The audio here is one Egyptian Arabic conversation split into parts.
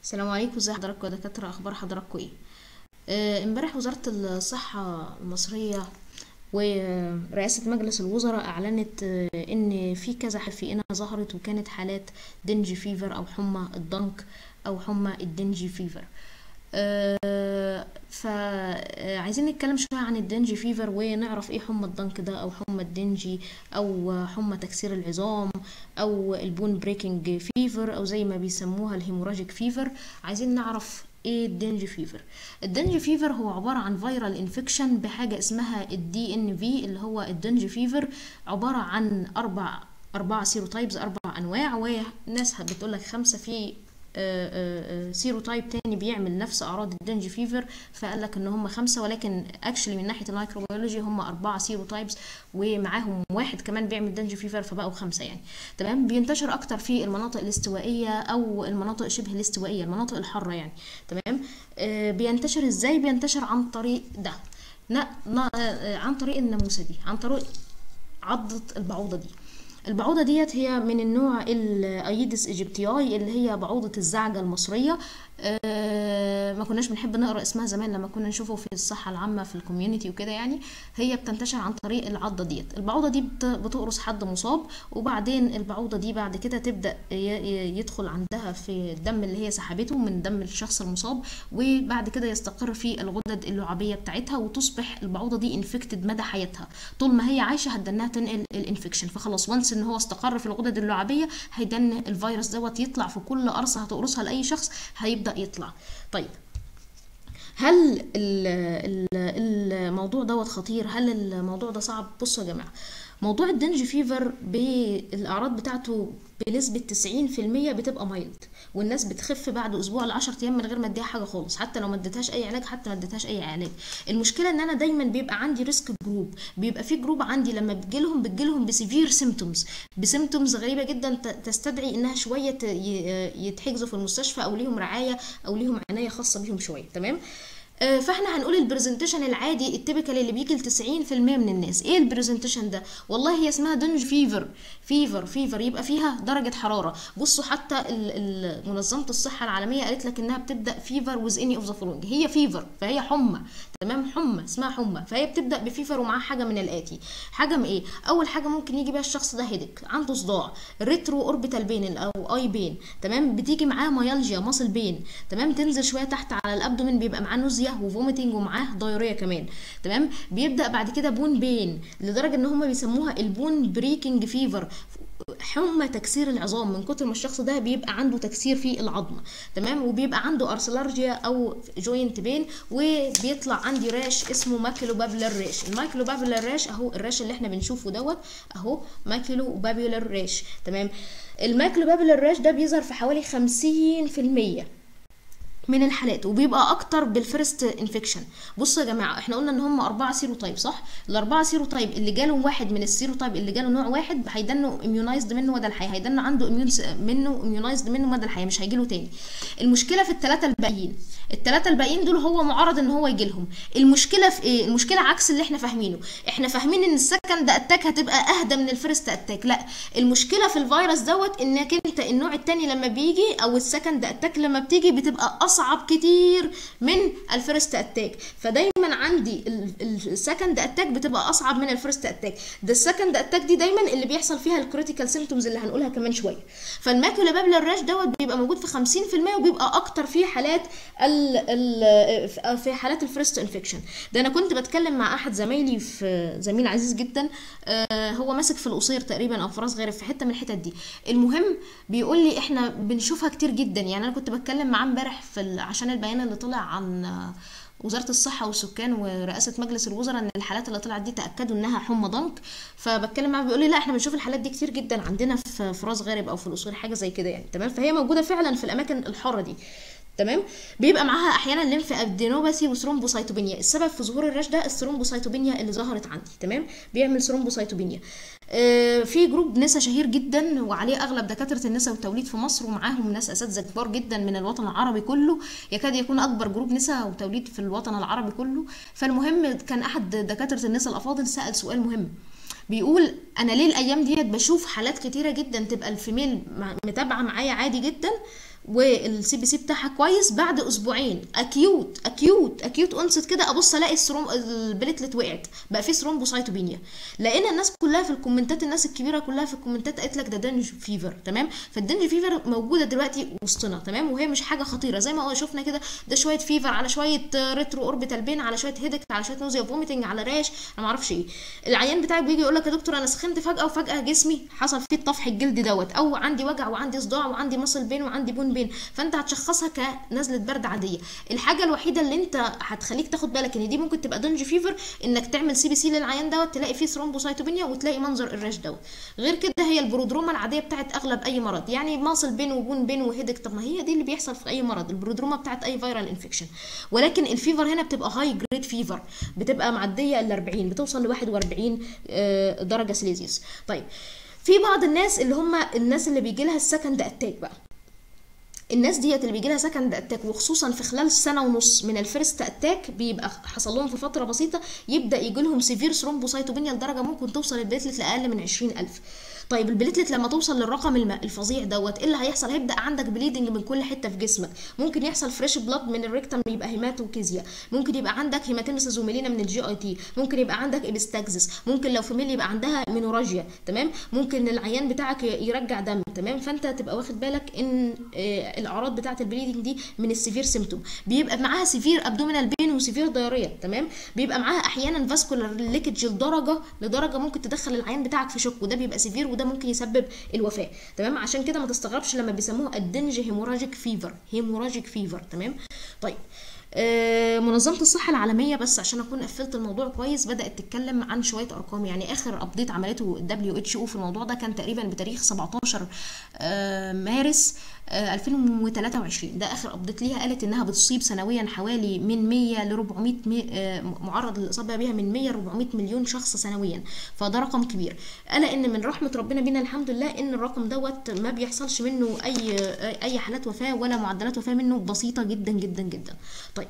السلام عليكم ازي حضراتكم يا دكاترة اخبار حضراتكم ايه آه، امبارح وزارة الصحة المصرية ورئاسة مجلس الوزراء اعلنت آه، ان في كذا حفيئة ظهرت وكانت حالات دنج فيفر او حمى الضنك او حمى الدنجي فيفر آه، فعايزين نتكلم شوية عن الدنجي فيفر ونعرف ايه حمى الضنك ده او حمى الدنجي او حمى تكسير العظام او البون بريكنج فيفر او زي ما بيسموها الهيموراجيك فيفر عايزين نعرف ايه الدنج فيفر الدنج فيفر هو عبارة عن فيرال انفكشن بحاجة اسمها الدي ان في اللي هو الدنج فيفر عبارة عن اربع اربع سيروتايبز اربع انواع وناس بتقول لك خمسة في سيرو تايب تاني بيعمل نفس اعراض الدنج فيفر فقال لك ان هم خمسه ولكن اكشلي من ناحيه الميكروبيولوجي هم اربعه سيرو تايبس ومعاهم واحد كمان بيعمل دنج فيفر فبقوا خمسه يعني تمام بينتشر اكتر في المناطق الاستوائيه او المناطق شبه الاستوائيه المناطق الحاره يعني تمام آه بينتشر ازاي بينتشر عن طريق ده نا نا آه عن طريق الناموسه دي عن طريق عضه البعوضه دي البعوضة ديت هي من النوع الايدس ايجيبتياي اللي هي بعوضة الزعجة المصرية أه ما كناش بنحب نقرا اسمها زمان لما كنا نشوفه في الصحة العامة في الكوميونتي وكده يعني هي بتنتشر عن طريق العضة ديت البعوضة دي بتقرص حد مصاب وبعدين البعوضة دي بعد كده تبدأ يدخل عندها في الدم اللي هي سحبته من دم الشخص المصاب وبعد كده يستقر في الغدد اللعابية بتاعتها وتصبح البعوضة دي انفكتد مدى حياتها طول ما هي عايشة هتدنها تنقل الانفكشن فخلاص وانس ان هو استقر في الغدد اللعابية هيدن الفيروس دوت يطلع في كل قرصة هتقرصها لأي شخص هيبدأ يطلع طيب هل الموضوع دوت خطير هل الموضوع ده صعب بصوا يا جماعه موضوع الدنج فيفر بالاعراض بتاعته بنسبه 90% بتبقى مايلد والناس بتخف بعد اسبوع ل 10 ايام من غير ما اديها حاجه خالص حتى لو ما اديتهاش اي علاج حتى ما اديتهاش اي علاج المشكله ان انا دايما بيبقى عندي ريسك جروب بيبقى في جروب عندي لما بتجيلهم بتجيلهم بسيفير سيمتومز بسيمتومز غريبه جدا تستدعي انها شويه يتحجزوا في المستشفى او ليهم رعايه او ليهم عنايه خاصه بيهم شويه تمام فاحنا هنقول البرزنتيشن العادي التيبيكال اللي بيجي ل 90% من الناس ايه البرزنتيشن ده والله هي اسمها دنج فيفر فيفر فيفر يبقى فيها درجه حراره بصوا حتى منظمه الصحه العالميه قالت لك انها بتبدا فيفر ويز اني اوف ذا فولوينج هي فيفر فهي حمى تمام حمى اسمها حمى فهي بتبدا بفيفر ومعاها حاجه من الاتي حاجه من ايه اول حاجه ممكن يجي بيها الشخص ده هيدك عنده صداع ريترو اوربيتال بين او اي بين تمام بتيجي معاه ميالجيا ماسل بين تمام تنزل شويه تحت على الابدومين بيبقى معاه نوزيا وفوميتنج ومعاه دايريا كمان تمام بيبدا بعد كده بون بين لدرجه ان هم بيسموها البون بريكنج فيفر حمى تكسير العظام من كتر ما الشخص ده بيبقى عنده تكسير في العظمه تمام وبيبقى عنده ارسلارجيا او جوينت بين وبيطلع عندي راش اسمه ماكيلو بابلر راش الماكيلو بابلر راش اهو الراش اللي احنا بنشوفه دوت اهو ماكيلو بابلر راش تمام الماكيلو بابلر راش ده بيظهر في حوالي 50% من الحالات وبيبقى اكتر بالفيرست انفكشن بصوا يا جماعه احنا قلنا ان هم اربعه سيرو تايب صح الاربعه سيرو تايب اللي جاله واحد من السيرو تايب اللي جاله نوع واحد هيدنوا اميونايزد منه مدى الحياه هيدنوا عنده اميون منه اميونايزد منه مدى الحياه مش هيجيله تاني المشكله في الثلاثه الباقيين الثلاثه الباقيين دول هو معرض ان هو يجي لهم المشكله في ايه المشكله عكس اللي احنا فاهمينه احنا فاهمين ان السكند اتاك هتبقى اهدى من الفيرست اتاك لا المشكله في الفيروس دوت انك انت النوع الثاني لما بيجي او السكند اتاك لما بتيجي بتبقى اصعب كتير من الفيرست اتاك فدايما عندي السكند اتاك بتبقى اصعب من الفيرست اتاك ده السكند اتاك دي دايما اللي بيحصل فيها الكريتيكال سيمتومز اللي هنقولها كمان شويه فالماكولا بابلر راش دوت بيبقى موجود في 50% وبيبقى اكتر في حالات ال ال في حالات الفيرست انفكشن ده انا كنت بتكلم مع احد زمايلي في زميل عزيز جدا هو ماسك في القصير تقريبا او في راس غارب في حته من الحتت دي المهم بيقول لي احنا بنشوفها كتير جدا يعني انا كنت بتكلم معاه امبارح في عشان البيان اللي طلع عن وزاره الصحه والسكان ورئاسه مجلس الوزراء ان الحالات اللي طلعت دي تاكدوا انها حمى ضنك فبتكلم معاه بيقول لي لا احنا بنشوف الحالات دي كتير جدا عندنا في راس غارب او في القصير حاجه زي كده يعني تمام فهي موجوده فعلا في الاماكن الحاره دي تمام بيبقى معاها احيانا ليمف ادينوباثي وثرومبوسايتوبينيا السبب في ظهور الراش ده الثرومبوسايتوبينيا اللي ظهرت عندي تمام بيعمل ثرومبوسايتوبينيا آه في جروب نسا شهير جدا وعليه اغلب دكاتره النساء والتوليد في مصر ومعاهم ناس اساتذه كبار جدا من الوطن العربي كله يكاد يكون اكبر جروب نساء وتوليد في الوطن العربي كله فالمهم كان احد دكاتره النساء الافاضل سال سؤال مهم بيقول انا ليه الايام ديت بشوف حالات كتيره جدا تبقى الفيميل متابعه معايا عادي جدا والسي بي سي بتاعها كويس بعد اسبوعين اكيوت اكيوت اكيوت انست كده ابص الاقي السروم البليتلت وقعت بقى في ثرومبوسايتوبينيا لقينا الناس كلها في الكومنتات الناس الكبيره كلها في الكومنتات قالت لك ده دنج فيفر تمام فالدنج فيفر موجوده دلوقتي وسطنا تمام وهي مش حاجه خطيره زي ما شفنا كده ده شويه فيفر على شويه ريترو اوربيتال بين على شويه هيدك على شويه نوزيا فوميتنج على راش انا ما اعرفش ايه العيان بتاعك بيجي يقول لك يا دكتور انا سخنت فجاه وفجاه جسمي حصل فيه الطفح الجلدي دوت او عندي وجع وعندي صداع وعندي مصل بين وعندي بون بين فانت هتشخصها كنزله برد عاديه الحاجه الوحيده اللي انت هتخليك تاخد بالك ان دي ممكن تبقى دنج فيفر انك تعمل سي بي سي للعيان دوت تلاقي فيه ثرومبوسايتوبينيا وتلاقي منظر الراش دوت غير كده هي البرودروما العاديه بتاعت اغلب اي مرض يعني ماصل بين وبون بين وهيدك طب ما هي دي اللي بيحصل في اي مرض البرودروما بتاعت اي فيرال انفكشن ولكن الفيفر هنا بتبقى هاي جريد فيفر بتبقى معديه ال 40 بتوصل ل 41 درجه سليزيوس طيب في بعض الناس اللي هم الناس اللي بيجي لها السكند اتاك بقى الناس ديت اللي بيجي لها سكند اتاك وخصوصا في خلال سنه ونص من الفيرست اتاك بيبقى حصل لهم في فتره بسيطه يبدا يجي لهم سيفير ثرومبوسايتوبينيا لدرجه ممكن توصل البليتلت لاقل من 20000 طيب البليتلت لما توصل للرقم الفظيع دوت ايه اللي هيحصل هيبدا عندك بليدنج من كل حته في جسمك ممكن يحصل فريش بلاد من الريكتم يبقى هيماتوكيزيا ممكن يبقى عندك هيماتيمسيس وميلينا من الجي اي تي ممكن يبقى عندك ابستاكسس ممكن لو فيميل يبقى عندها مينوراجيا تمام ممكن العيان بتاعك يرجع دم تمام فانت تبقى واخد بالك ان الاعراض بتاعه البليدنج دي من السيفير سيمتوم بيبقى معاها سيفير ابدومينال بين وسيفير دايريا تمام بيبقى معاها احيانا فاسكولار ليكج لدرجه لدرجه ممكن تدخل العيان بتاعك في شوك وده بيبقى سيفير وده ممكن يسبب الوفاه تمام عشان كده ما تستغربش لما بيسموها الدنج هيموراجيك فيفر هيموراجيك فيفر تمام طيب آه منظمة الصحة العالمية بس عشان أكون قفلت الموضوع كويس بدأت تتكلم عن شوية أرقام يعني آخر أبديت عملته ال WHO في الموضوع ده كان تقريبا بتاريخ 17 آه مارس آه 2023 ده آخر أبديت ليها قالت إنها بتصيب سنويا حوالي من 100 ل 400 مي معرض للإصابة بها من 100 ل 400 مليون شخص سنويا فده رقم كبير قال إن من رحمة ربنا بينا الحمد لله إن الرقم دوت ما بيحصلش منه أي أي حالات وفاة ولا معدلات وفاة منه بسيطة جدا جدا جدا طيب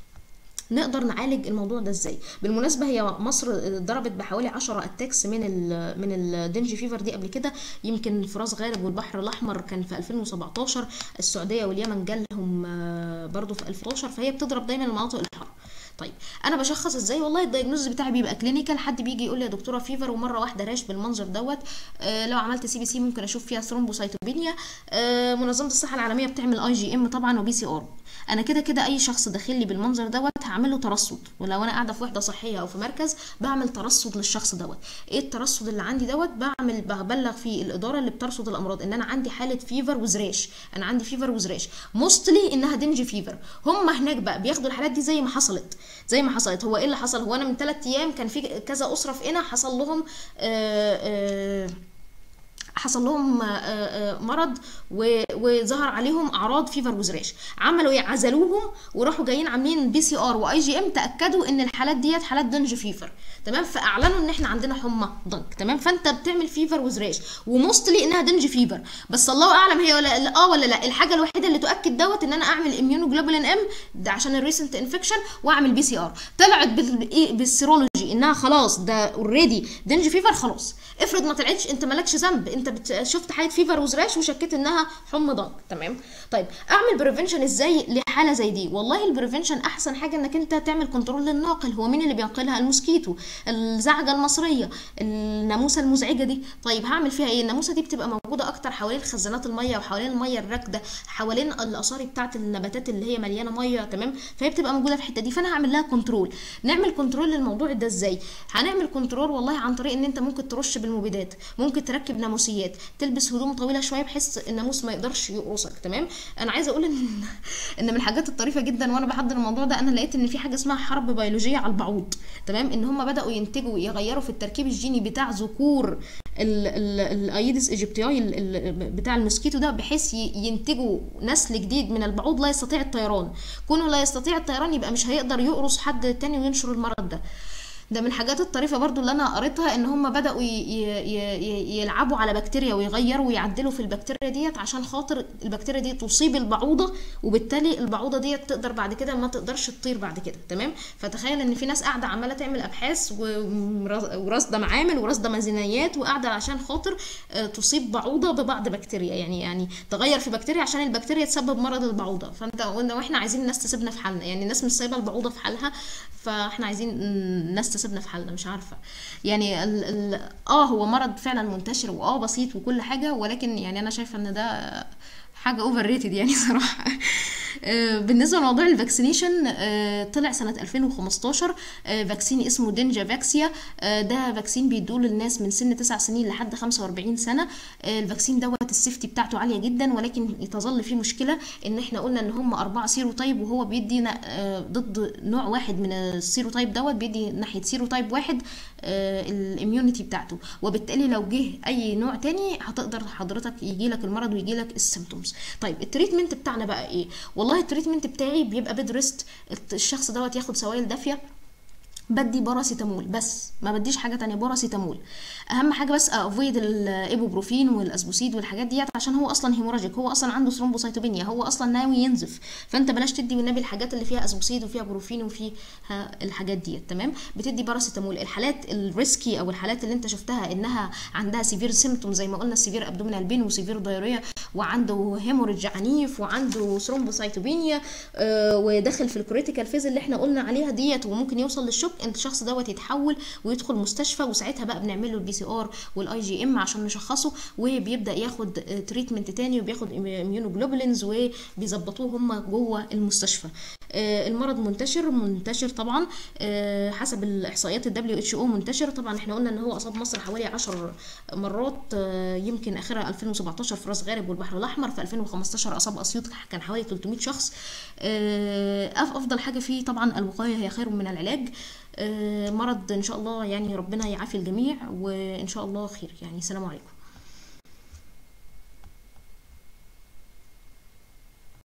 نقدر نعالج الموضوع ده ازاي بالمناسبه هي مصر ضربت بحوالي 10 اتاكس من ال من الدنج فيفر دي قبل كده يمكن في راس غارب والبحر الاحمر كان في 2017 السعوديه واليمن جالهم برضو في 2011 فهي بتضرب دايما المناطق الحاره طيب انا بشخص ازاي والله الدايجنوز بتاعي بيبقى كلينيكال حد بيجي يقول لي يا دكتوره فيفر ومره واحده راش بالمنظر دوت آه لو عملت سي بي سي ممكن اشوف فيها ثرومبوسايتوبينيا آه منظمه الصحه العالميه بتعمل اي جي ام طبعا وبي سي ار انا كده كده اي شخص داخل لي بالمنظر دوت هعمل له ترصد ولو انا قاعده في وحده صحيه او في مركز بعمل ترصد للشخص دوت ايه الترصد اللي عندي دوت بعمل ببلغ في الاداره اللي بترصد الامراض ان انا عندي حاله فيفر وزراش انا عندي فيفر وزراش موستلي انها دنج فيفر هم هناك بقى بياخدوا الحالات دي زي ما حصلت زي ما حصلت هو ايه اللي حصل هو انا من ثلاث ايام كان في كذا اسره في قنا حصل لهم آآ آآ حصل لهم مرض وظهر عليهم اعراض فيفر وزراش عملوا عزلوهم وراحوا جايين عاملين بي سي ار واي جي ام تاكدوا ان الحالات ديت حالات دنج فيفر تمام فاعلنوا ان احنا عندنا حمى ضنك تمام فانت بتعمل فيفر وزراش وموستلي انها دنج فيفر بس الله اعلم هي ولا اه ولا لا الحاجه الوحيده اللي تؤكد دوت ان انا اعمل اميونوجلوبولين ام ده عشان الريسنت انفكشن واعمل بي سي ار طلعت بالسيرولوجي انها خلاص ده اوريدي دنج فيفر خلاص افرض ما طلعتش انت مالكش ذنب انت بت... شفت حاله فيفر وزراش وشكيت انها حمى ضنك تمام طيب اعمل بريفنشن ازاي لحاله زي دي والله البريفنشن احسن حاجه انك انت تعمل كنترول للناقل هو مين اللي بينقلها الموسكيتو الزعجه المصريه الناموسه المزعجه دي طيب هعمل فيها ايه الناموسه دي بتبقى موجوده اكتر حوالين خزانات الميه وحوالين الميه الراكده حوالين الاثار بتاعه النباتات اللي هي مليانه ميه تمام فهي بتبقى موجوده في الحته دي فانا هعمل لها كنترول نعمل كنترول للموضوع ده ازاي هنعمل كنترول والله عن طريق ان انت ممكن ترش بالمبيدات ممكن تركب ناموسيات تلبس هدوم طويله شويه بحيث الناموس ما يقدرش يقرصك تمام انا عايزه اقول ان ان من الحاجات الطريفه جدا وانا بحضر الموضوع ده انا لقيت ان في حاجه اسمها حرب بيولوجيه على البعوض تمام ان هم بداوا ينتجوا يغيروا في التركيب الجيني بتاع ذكور الايدس ايجيبتياي بتاع الموسكيتو ده بحيث ينتجوا نسل جديد من البعوض لا يستطيع الطيران كونه لا يستطيع الطيران يبقى مش هيقدر يقرص حد تاني وينشر المرض ده ده من الحاجات الطريفة برضو اللي أنا قريتها إن هم بدأوا ي- ي- ي- يلعبوا على بكتيريا ويغيروا ويعدلوا في البكتيريا ديت عشان خاطر البكتيريا دي تصيب البعوضة وبالتالي البعوضة ديت تقدر بعد كده ما تقدرش تطير بعد كده تمام فتخيل إن في ناس قاعدة عمالة تعمل أبحاث و- ورصدة معامل ورصدة ميزانيات وقاعدة عشان خاطر آه، تصيب بعوضة ببعض بكتيريا يعني يعني تغير في بكتيريا عشان البكتيريا تسبب مرض البعوضة فانت قلنا واحنا عايزين الناس تسيبنا في حالنا يعني الناس مش سايبة البعوضة في حالها فاحنا عايزين الناس تسيبنا في حالنا مش عارفة يعني ال ال اه هو مرض فعلا منتشر واه بسيط وكل حاجة ولكن يعني انا شايفة ان ده حاجة اوفر ريتد يعني صراحة آه، بالنسبة لموضوع الفاكسينيشن آه، طلع سنة 2015 آه، فاكسين اسمه دينجا فاكسيا آه، ده فاكسين بيدوه للناس من سن 9 سنين لحد 45 سنة آه، الفاكسين دوت السيفتي بتاعته عالية جدا ولكن تظل فيه مشكلة ان احنا قلنا ان هم أربعة سيرو تايب وهو بيدي ن- آه، ضد نوع واحد من السيرو تايب دوت بيدي ناحية سيرو تايب واحد الاميونيتي بتاعته وبالتالي لو جه اي نوع تاني هتقدر حضرتك يجي لك المرض ويجي لك السيمتومز طيب التريتمنت بتاعنا بقى ايه والله التريتمنت بتاعي بيبقى بيد ريست الشخص دوت ياخد سوائل دافيه بدي باراسيتامول بس ما بديش حاجه تانية باراسيتامول اهم حاجه بس افويد الايبوبروفين والاسبوسيد والحاجات ديت عشان هو اصلا هيموراجيك هو اصلا عنده ثرومبوسيتوبينيا هو اصلا ناوي ينزف فانت بلاش تدي والنبي الحاجات اللي فيها اسبوسيد وفيها بروفين وفيها الحاجات ديت تمام بتدي باراسيتامول الحالات الريسكي او الحالات اللي انت شفتها انها عندها سيفير سيمتوم زي ما قلنا سيفير ابدومينال بين وسيفير دايريا وعنده هيموريدج عنيف وعنده ثرومبوسيتوبينيا آه وداخل في الكريتيكال فيز اللي احنا قلنا عليها ديت وممكن يوصل للشوك انت الشخص دوت يتحول ويدخل مستشفى وساعتها بقى بنعمل له البي سي ار والاي جي ام عشان نشخصه وبيبدا ياخد تريتمنت تاني وبياخد اميونوجلوبولينز وبيظبطوه هم جوه المستشفى آه المرض منتشر منتشر طبعا آه حسب الاحصائيات الدبليو اتش او منتشر طبعا احنا قلنا ان هو اصاب مصر حوالي 10 مرات آه يمكن اخرها 2017 في راس غارب والبحر الاحمر في 2015 اصاب اسيوط كان حوالي 300 شخص افضل حاجه فيه طبعا الوقايه هي خير من العلاج مرض ان شاء الله يعني ربنا يعافي الجميع وان شاء الله خير يعني السلام عليكم